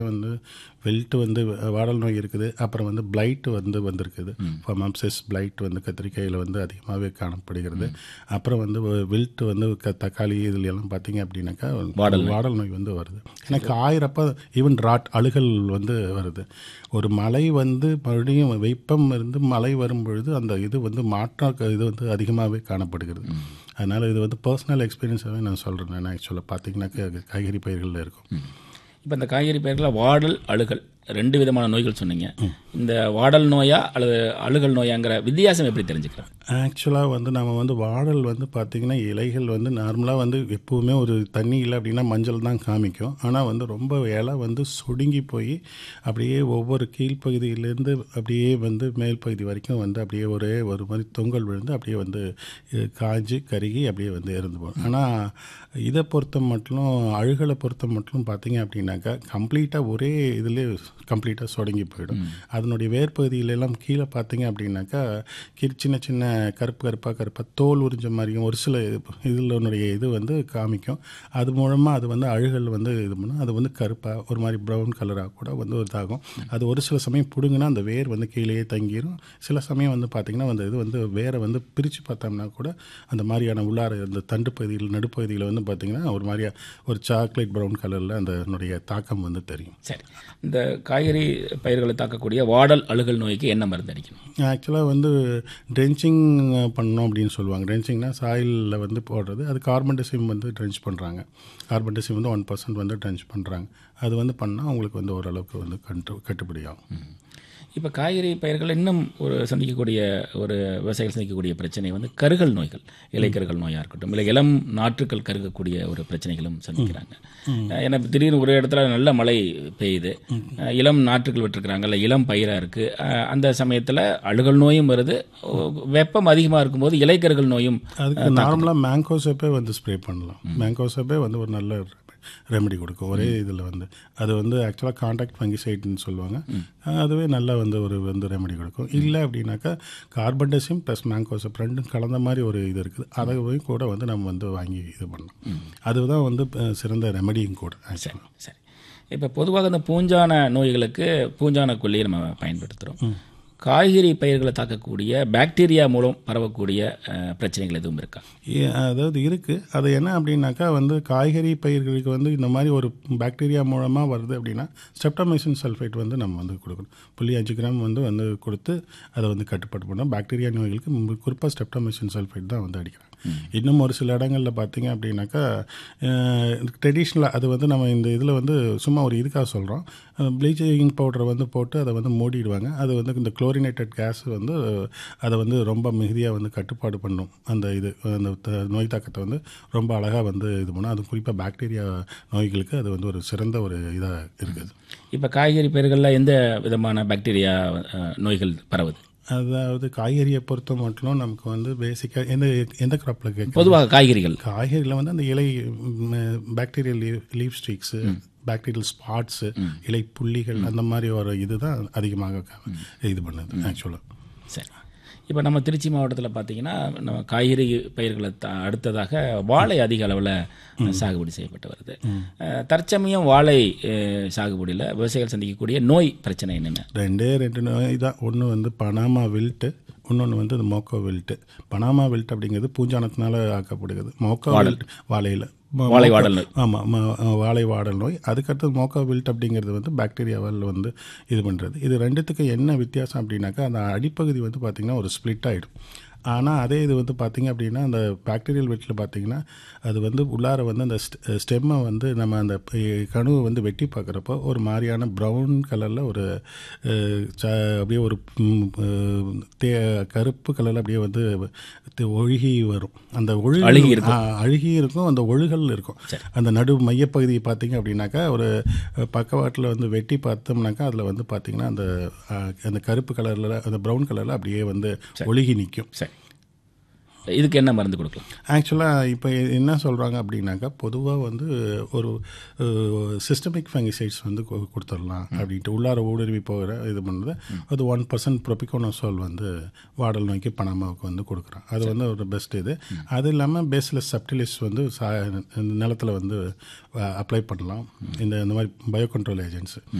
வந்து வெல்ட் வந்து வாடல் நோய் இருக்குது அப்புறம் வந்து பிளைட் வந்து வந்திருக்குது ஃபமாப்சிஸ் பிளைட் வந்து கத்திரிக்காயில் வந்து அதிகமாகவே காணப்படுகிறது அப்புறம் வந்து வில்ட் வந்து க தக்காளி இதுல எல்லாம் பார்த்தீங்க அப்படின்னாக்கா வாடல் வாடல் நோய் வந்து வருது எனக்கு ஆயிரப்ப ஈவன் ராட் அழுகல் வந்து வருது ஒரு மழை வந்து மறுபடியும் வெப்பம் இருந்து மழை வரும் பொழுது அந்த இது வந்து மாற்ற இது வந்து அதிகமாகவே காணப்படுகிறது அதனால் இது வந்து பர்சனல் எக்ஸ்பீரியன்ஸாகவே நான் சொல்கிறேன் நான் ஆக்சுவலாக பார்த்தீங்கன்னாக்கா காய்கறி பயிர்களில் இருக்கும் இப்போ இந்த காய்கறி பயிர்களில் வாடல் அழுகல் ரெண்டு விதமான நோய்கள் சொன்னீங்க இந்த வாடல் நோயா அல்லது அழுகல் நோயாங்கிற வித்தியாசம் எப்படி தெரிஞ்சுக்கலாம் ஆக்சுவலாக வந்து நம்ம வந்து வாடல் வந்து பார்த்திங்கன்னா இலைகள் வந்து நார்மலாக வந்து எப்போவுமே ஒரு தண்ணி இல்லை அப்படின்னா மஞ்சள் தான் காமிக்கும் ஆனால் வந்து ரொம்ப இலை வந்து சுடுங்கி போய் அப்படியே ஒவ்வொரு கீழ்ப்பகுதியிலேருந்து அப்படியே வந்து மேல் பகுதி வரைக்கும் வந்து அப்படியே ஒரே ஒரு மாதிரி தொங்கல் விழுந்து அப்படியே வந்து இது காய்ஞ்சி கருகி அப்படியே வந்து இறந்து போகும் ஆனால் இதை பொறுத்த மட்டும் அழுகலை பொறுத்த மட்டும் பார்த்தீங்க அப்படின்னாக்கா கம்ப்ளீட்டாக ஒரே இதுலேயே கம்ப்ளீட்டாக சொடங்கி போயிடும் அதனுடைய வேர்ப்பகுதியிலெல்லாம் கீழே பார்த்தீங்க அப்படின்னாக்கா கி- சின்ன சின்ன கருப்பு கருப்பாக கருப்பாக தோல் உறிஞ்ச மாதிரியும் ஒரு சில இதனுடைய இது வந்து காமிக்கும் அது மூலமாக அது வந்து அழுகல் வந்து இது பண்ணும் அது வந்து கருப்பாக ஒரு மாதிரி ப்ரௌன் கலராக கூட வந்து இதாகும் அது ஒரு சில சமயம் பிடுங்கினா அந்த வேர் வந்து கீழேயே தங்கிரும் சில சமயம் வந்து பார்த்திங்கன்னா அந்த இது வந்து வேரை வந்து பிரித்து பார்த்தோம்னா கூட அந்த மாதிரியான உள்ளார அந்த தண்டு பகுதியில் நடுப்பகுதியில் வந்து பார்த்திங்கன்னா ஒரு மாதிரியா ஒரு சாக்லேட் ப்ரௌன் கலரில் அந்த அதனுடைய தாக்கம் வந்து தெரியும் சரி இந்த காய்கறி பயிர்களை தாக்கக்கூடிய வாடல் அழுகல் நோய்க்கு என்ன மருந்து அடிக்கணும் ஆக்சுவலாக வந்து ட்ரென்ச்சிங் பண்ணோம் அப்படின்னு சொல்லுவாங்க ட்ரென்ச்சிங்னா சாயிலில் வந்து போடுறது அது கார்பன் டெசிம் வந்து ட்ரென்ச் பண்ணுறாங்க கார்பன் டெசிம் வந்து ஒன் பர்சன்ட் வந்து ட்ரென்ச் பண்ணுறாங்க அது வந்து பண்ணால் அவங்களுக்கு வந்து ஓரளவுக்கு வந்து கட்டு கட்டுப்படி ஆகும் இப்போ காய்கறி பயிர்கள் இன்னும் ஒரு சந்திக்கக்கூடிய ஒரு விவசாயிகள் சந்திக்கக்கூடிய பிரச்சனை வந்து கருகல் நோய்கள் இலைக்கருகல் நோயாக இருக்கட்டும் இல்லை இளம் நாற்றுக்கள் கருகக்கூடிய ஒரு பிரச்சனைகளும் சந்திக்கிறாங்க ஏன்னா திடீர்னு ஒரு இடத்துல நல்ல மழை பெய்யுது அஹ் இளம் நாற்றுக்கள் விட்டுருக்குறாங்க இல்லை இளம் பயிராக இருக்குது அந்த சமயத்தில் அழுகல் நோயும் வருது ஒ- வெப்பம் அதிகமாக இருக்கும்போது இலைக்கருகல் நோயும் அதுக்கு நார்மலாக மேங்கோசப்பே வந்து ஸ்ப்ரே பண்ணலாம் மேங்கோசப்பே வந்து ஒரு நல்ல ரெமெடி கொடுக்கும் ஒரே இதில் வந்து அது வந்து ஆக்சுவலாக காண்டாக்ட் ஃபங்கிசைட்னு சொல்லுவாங்க அதுவே நல்லா வந்து ஒரு வந்து ரெமெடி கொடுக்கும் இல்லை அப்படின்னாக்கா கார்பன் டெசிம் ப்ளஸ் மேங்கோசப் ரெண்டும் கலந்த மாதிரி ஒரு இது இருக்குது அதை போய் கூட வந்து நம்ம வந்து வாங்கி இது பண்ணணும் அதுதான் வந்து அஹ், சிறந்த ரெமெடியும் கூட ஆக்சுவலாக சரி இப்போ பொதுவாக இந்த பூஞ்சான நோய்களுக்கு பூஞ்சான கொல்லியை நம்ம பயன்படுத்துகிறோம் காய்கறி பயிர்களை தாக்கக்கூடிய பாக்டீரியா மூலம் பரவக்கூடிய அஹ், பிரச்சனைகள் எதுவும் இருக்கா ஏ- அதாவது இருக்குது அது என்ன அப்படின்னாக்கா வந்து காய்கறி பயிர்களுக்கு வந்து இந்த மாதிரி ஒரு பாக்டீரியா மூலமாக வருது அப்படின்னா ஸ்டெப்டமைசின் சல்ஃபேட் வந்து நம்ம வந்து கொடுக்கணும் புள்ளி அஞ்சு கிராம் வந்து வந்து கொடுத்து அதை வந்து கட்டுப்பாடு பண்ணோம் பாக்டீரியா நோய்களுக்கு குறிப்பாக ஸ்டெப்டமைசின் சல்ஃபேட் தான் வந்து அடிக்கிறாங்க இன்னும் ஒரு சில இடங்களில் பார்த்தீங்க அப்படின்னாக்கா ட்ரெடிஷ்னலாக அது வந்து நம்ம இந்த இதில் வந்து சும்மா ஒரு இதுக்காக சொல்கிறோம் ப்ளீச்சிங் பவுடரை வந்து போட்டு அதை வந்து மூடிடுவாங்க அது வந்து இந்த குளோரினேட்டட் கேஸ் வந்து அதை வந்து ரொம்ப மிகுதியாக வந்து கட்டுப்பாடு பண்ணும் அந்த இது அந்த த- நோய் தாக்கத்தை வந்து ரொம்ப அழகாக வந்து இது பண்ணும் அது குறிப்பாக பாக்டீரியா நோய்களுக்கு அது வந்து ஒரு சிறந்த ஒரு இதாக இருக்குது இப்போ காய்கறி பயிர்களில் எந்த விதமான பாக்டீரியா அஹ், நோய்கள் பரவுது அதாவது காய்கறியை பொறுத்த மட்டும் நமக்கு வந்து பேசிக்காக எந்த எந்த கிராப்பில் கேட்க பொதுவாக காய்கறிகள் காய்கறியில் வந்து அந்த இலை bacterial leaf streaks bacterial spots இலை புள்ளிகள் அந்த மாதிரி ஒரு இதுதான் அதிகமாக க- இது பண்ணுது ஆக்சுவலாக சரி இப்போ நம்ம திருச்சி மாவட்டத்தில் பார்த்தீங்கன்னா நம்ம காய்கறி பயிர்களை த அடுத்ததாக வாழை அதிக அளவில் சாகுபடி செய்யப்பட்டு வருது அஹ், தற்சமயம் வாழை அஹ், சாகுபடியில் விவசாயிகள் சந்திக்கக்கூடிய நோய் பிரச்சனை என்னென்ன ரெண்டே ரெண்டு நோய் தான் ஒன்று வந்து பனாமா வில்ட்டு இன்னொன்று வந்து இந்த மோக்கோ வில்ட்டு பனாமா வில்ட் அப்படிங்கிறது பூஞ்சானத்தினால ஆக்கப்படுகிறது மோக்கோ வில்ட் வாழையில் வாழை வாடல் நோய் ஆமாம் வாழை வாடல் நோய் அதுக்கடுத்தது மோக்கோ வில்ட் அப்படிங்கிறது வந்து பாக்டீரியாவால் வந்து இது பண்ணுறது இது ரெண்டுத்துக்கு என்ன வித்தியாசம் அப்படின்னாக்கா அந்த அடிப்பகுதி வந்து பார்த்திங்கன்னா ஒரு ஸ்ப்ளிட் ஆகிடும் ஆனால் அதே இது வந்து பார்த்திங்க அப்படின்னா அந்த பாக்டீரியல் வீட்டில் பார்த்திங்கன்னா அது வந்து உள்ளார வந்து அந்த ஸ்டெம்மை வந்து நம்ம அந்த ப- கணுவை வந்து வெட்டி பார்க்குறப்போ ஒரு மாதிரியான ப்ரௌன் கலரில் ஒரு அஹ், ச- அப்படியே ஒரு ம், அஹ், தே கருப்பு கலரில் அப்படியே வந்து தி- ஒழுகி வரும் அந்த ஒழுகு அழுகி இருக்கும். ஆ, அழுகி இருக்கும் அந்த ஒழுகல் இருக்கும் அந்த நடு மையப்பகுதியை பார்த்தீங்க அப்படின்னாக்கா ஒரு பக்கவாட்டில் வந்து வெட்டி பார்த்தோம்னாக்கா அதில் வந்து பார்த்தீங்கன்னா அந்த ஆ, அந்த கருப்பு கலரில் அந்த ப்ரௌன் கலரில் அப்படியே வந்து ஒழுகி நிற்கும் சரி இதுக்கு என்ன மருந்து கொடுக்கலாம் ஆக்சுவலாக இப்போ என்ன சொல்கிறாங்க அப்படின்னாக்கா பொதுவாக வந்து ஒரு சிஸ்டமிக் ஃபங்கிசைட்ஸ் வந்து கொ- கொடுத்துடலாம் அப்படின்ட்டு உள்ளார ஊடுருவி போகிற இது பண்ணுறது அது ஒன் பர்சன்ட் ப்ரொபிகோனோசோல் வந்து வாடல் நோய்க்கு பனாமாவுக்கு வந்து கொடுக்குறோம் அது வந்து ஒரு பெஸ்ட் இது அது இல்லாமல் பேஸ்லெஸ் சப்டிலிஸ் வந்து சா நிலத்தில் வந்து அப்ளை பண்ணலாம் இந்த இந்த மாதிரி பயோ கண்ட்ரோல் ஏஜென்ட்ஸ்